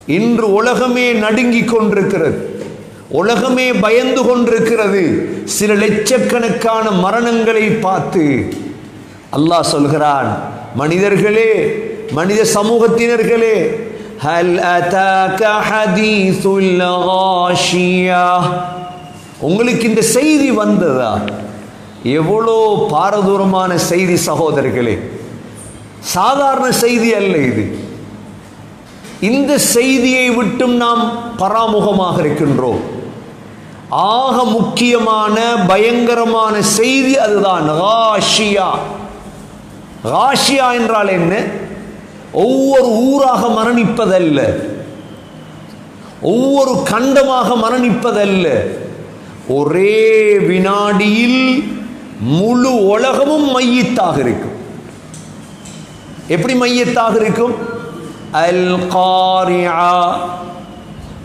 இன்று உலகமே நடுங்கிக் கொண்டிருக்கிறது உலகமே பயந்து கொண்டிருக்கிறது சில லட்சக்கணக்கான மரணங்களை பார்த்து அல்லாஹ் சொல்கிறான் மனிதர்களே மனித சமூகத்தினர்களே ஹல் அதாக ஹதீசுல் காஷியா உங்களுக்கு இந்த செய்தி வந்ததா எவ்வளோ பாரதூரமான செய்தி சகோதரர்களே சாதாரண செய்தி அல்ல இது இந்த செய்தியை விட்டும் நாம் பராமுகமாக இருக்கின்றோம் ஆக முக்கியமான பயங்கரமான செய்தி அதுதான் ராஷியா ராஷியா என்றால் என்ன ஒவ்வொரு ஊராக மரணிப்பதல்ல ஒவ்வொரு கண்டமாக மரணிப்பதல்ல ஒரே வினாடியில் முழு உலகமும் மையத்தாக இருக்கும் எப்படி மையத்தாக இருக்கும் அல் காரியா